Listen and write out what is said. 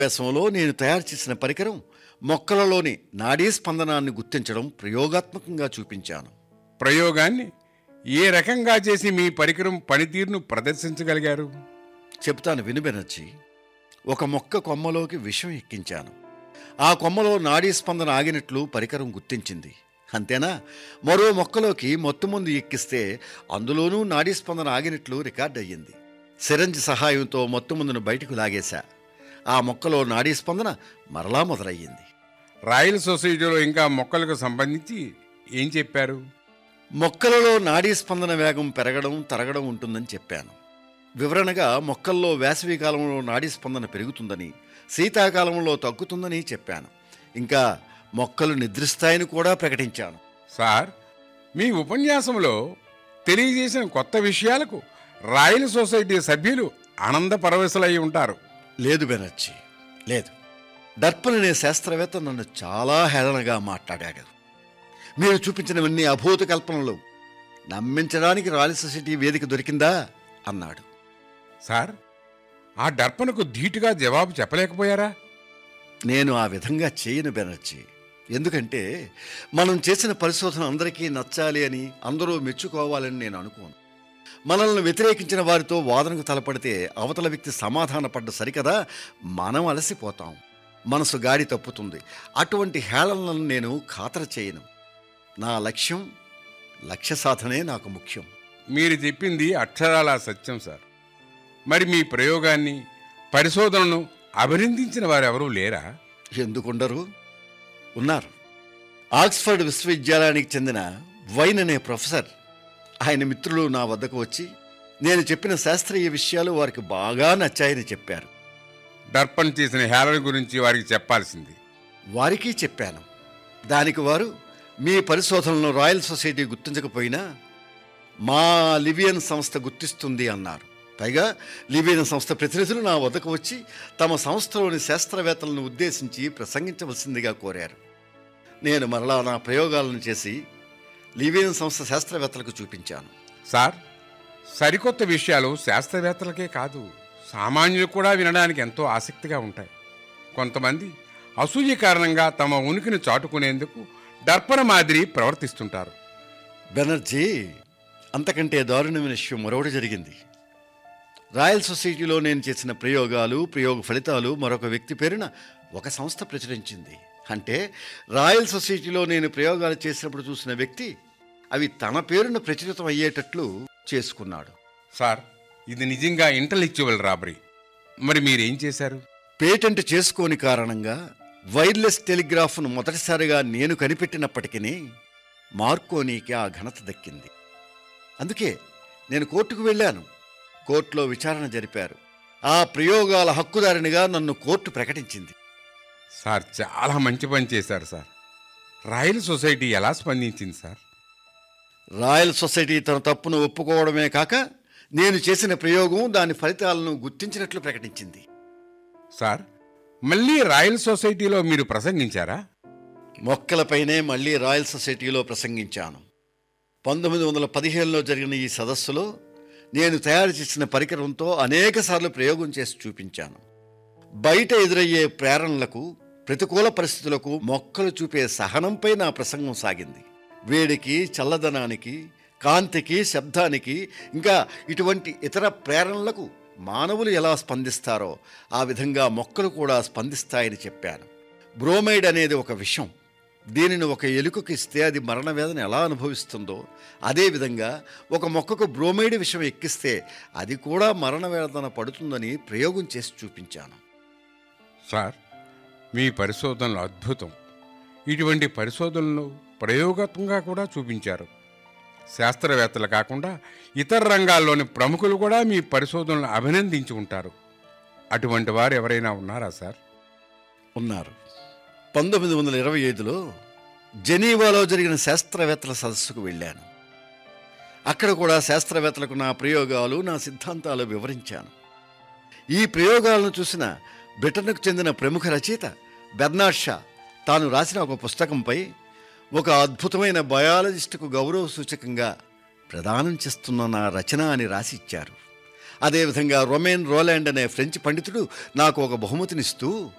వేసంలో నేను తయారు చేసిన పరికరం మొక్కలలోని నాడీ స్పందనాన్ని గుర్తించడం ప్రయోగాత్మకంగా చూపించాను ప్రయోగాన్ని ఏ రకంగా చేసి మీ పరికరం పనితీరును ప్రదర్శించగలిగారు చెప్తాను విను బెనర్జీ ఒక మొక్క కొమ్మలోకి విషం ఎక్కించాను ఆ కొమ్మలో నాడీ స్పందన ఆగినట్లు పరికరం గుర్తించింది అంతేనా మరో మొక్కలోకి మొత్తుమందు ఎక్కిస్తే అందులోనూ నాడీ స్పందన ఆగినట్లు రికార్డ్ అయ్యింది సిరంజి సహాయంతో మొత్తుమందును బయటకు లాగేశా ఆ మొక్కలో నాడీ స్పందన మరలా మొదలయ్యింది రాయల్ సొసైటీలో ఇంకా మొక్కలకు సంబంధించి ఏం చెప్పారు మొక్కలలో నాడీ స్పందన వేగం పెరగడం తరగడం ఉంటుందని చెప్పాను వివరణగా మొక్కల్లో వేసవి కాలంలో నాడీ స్పందన పెరుగుతుందని శీతాకాలంలో తగ్గుతుందని చెప్పాను ఇంకా మొక్కలు నిద్రిస్తాయని కూడా ప్రకటించాను సార్ మీ ఉపన్యాసంలో తెలియజేసిన కొత్త విషయాలకు రాయల్ సొసైటీ సభ్యులు ఆనంద పరవశులై ఉంటారు లేదు బెనర్జీ లేదు దర్పణ్ అనే శాస్త్రవేత్త నన్ను చాలా హేళనగా మాట్లాడాడు మీరు చూపించినవన్నీ అభూత కల్పనలు నమ్మించడానికి రాయల్ సొసైటీ వేదిక దొరికిందా అన్నాడు సార్ ఆ దర్పణకు ధీటుగా జవాబు చెప్పలేకపోయారా నేను ఆ విధంగా చేయను బెనర్జీ ఎందుకంటే మనం చేసిన పరిశోధన అందరికీ నచ్చాలి అని అందరూ మెచ్చుకోవాలని నేను అనుకోను మనల్ని వ్యతిరేకించిన వారితో వాదనకు తలపడితే అవతల వ్యక్తి సమాధానపడ్డ సరికదా మనం అలసిపోతాం మనసు గాడి తప్పుతుంది అటువంటి హేళనలను నేను ఖాతరు చేయను నా లక్ష్యం లక్ష్య సాధనే నాకు ముఖ్యం మీరు చెప్పింది అక్షరాల సత్యం సార్ మరి మీ ప్రయోగాన్ని పరిశోధనను అభినందించిన వారెవరూ లేరా ఎందుకుండరు ఉన్నారు ఆక్స్ఫర్డ్ విశ్వవిద్యాలయానికి చెందిన వైన్ అనే ప్రొఫెసర్ ఆయన మిత్రులు నా వద్దకు వచ్చి నేను చెప్పిన శాస్త్రీయ విషయాలు వారికి బాగా నచ్చాయని చెప్పారు దర్పణ్ చేసిన హేళన గురించి వారికి చెప్పాల్సింది వారికి చెప్పాను దానికి వారు మీ పరిశోధనలను రాయల్ సొసైటీ గుర్తించకపోయినా మా లివియన్ సంస్థ గుర్తిస్తుంది అన్నారు పైగా లివియన్ సంస్థ ప్రతినిధులు నా వద్దకు వచ్చి తమ సంస్థలోని శాస్త్రవేత్తలను ఉద్దేశించి ప్రసంగించవలసిందిగా కోరారు నేను మరలా నా ప్రయోగాలను చేసి లివియన్ సంస్థ శాస్త్రవేత్తలకు చూపించాను సార్ సరికొత్త విషయాలు శాస్త్రవేత్తలకే కాదు సామాన్యులు కూడా వినడానికి ఎంతో ఆసక్తిగా ఉంటాయి కొంతమంది అసూయ కారణంగా తమ ఉనికిని చాటుకునేందుకు దర్పణ మాదిరి ప్రవర్తిస్తుంటారు బెనర్జీ అంతకంటే దారుణమైన విషయం మరొకటి జరిగింది రాయల్ సొసైటీలో నేను చేసిన ప్రయోగాలు ప్రయోగ ఫలితాలు మరొక వ్యక్తి పేరున ఒక సంస్థ ప్రచురించింది అంటే రాయల్ సొసైటీలో నేను ప్రయోగాలు చేసినప్పుడు చూసిన వ్యక్తి అవి తన పేరున ప్రచురితం అయ్యేటట్లు చేసుకున్నాడు సార్ ఇది నిజంగా ఇంటలెక్చువల్ రాబరీ మరి మీరేం చేశారు పేటెంట్ చేసుకోని కారణంగా వైర్లెస్ టెలిగ్రాఫ్ను మొదటిసారిగా నేను కనిపెట్టినప్పటికీ మార్కోనీకి ఆ ఘనత దక్కింది అందుకే నేను కోర్టుకు వెళ్ళాను కోర్టులో విచారణ జరిపారు ఆ ప్రయోగాల హక్కుదారునిగా నన్ను కోర్టు ప్రకటించింది సార్ చాలా మంచి పని చేశారు సార్ రాయల్ సొసైటీ ఎలా స్పందించింది సార్ రాయల్ సొసైటీ తన తప్పును ఒప్పుకోవడమే కాక నేను చేసిన ప్రయోగం దాని ఫలితాలను గుర్తించినట్లు ప్రకటించింది సార్ మళ్ళీ రాయల్ సొసైటీలో మీరు ప్రసంగించారా మొక్కలపైనే మళ్ళీ రాయల్ సొసైటీలో ప్రసంగించాను పంతొమ్మిది వందల పదిహేనులో జరిగిన ఈ సదస్సులో నేను తయారు చేసిన పరికరంతో అనేకసార్లు ప్రయోగం చేసి చూపించాను బయట ఎదురయ్యే ప్రేరణలకు ప్రతికూల పరిస్థితులకు మొక్కలు చూపే సహనంపై నా ప్రసంగం సాగింది వేడికి చల్లదనానికి కాంతికి శబ్దానికి ఇంకా ఇటువంటి ఇతర ప్రేరణలకు మానవులు ఎలా స్పందిస్తారో ఆ విధంగా మొక్కలు కూడా స్పందిస్తాయని చెప్పాను బ్రోమైడ్ అనేది ఒక విషం దీనిని ఒక ఎలుకకు ఇస్తే అది మరణవేదన ఎలా అనుభవిస్తుందో అదేవిధంగా ఒక మొక్కకు బ్రోమైడ్ విషం ఎక్కిస్తే అది కూడా మరణవేదన పడుతుందని ప్రయోగం చేసి చూపించాను సార్ మీ పరిశోధనలు అద్భుతం ఇటువంటి పరిశోధనలు ప్రయోగాత్మకంగా కూడా చూపించారు శాస్త్రవేత్తలు కాకుండా ఇతర రంగాల్లోని ప్రముఖులు కూడా మీ పరిశోధనలు అభినందించి ఉంటారు అటువంటి వారు ఎవరైనా ఉన్నారా సార్ ఉన్నారు పంతొమ్మిది వందల ఇరవై ఐదులో జెనీవాలో జరిగిన శాస్త్రవేత్తల సదస్సుకు వెళ్ళాను అక్కడ కూడా శాస్త్రవేత్తలకు నా ప్రయోగాలు నా సిద్ధాంతాలు వివరించాను ఈ ప్రయోగాలను చూసిన బ్రిటన్కు చెందిన ప్రముఖ రచయిత బెర్నాడ్ షా తాను రాసిన ఒక పుస్తకంపై ఒక అద్భుతమైన బయాలజిస్టుకు గౌరవ సూచకంగా ప్రదానం చేస్తున్న నా రచన అని రాసి ఇచ్చారు అదేవిధంగా రొమేన్ రోలాండ్ అనే ఫ్రెంచ్ పండితుడు నాకు ఒక బహుమతినిస్తూ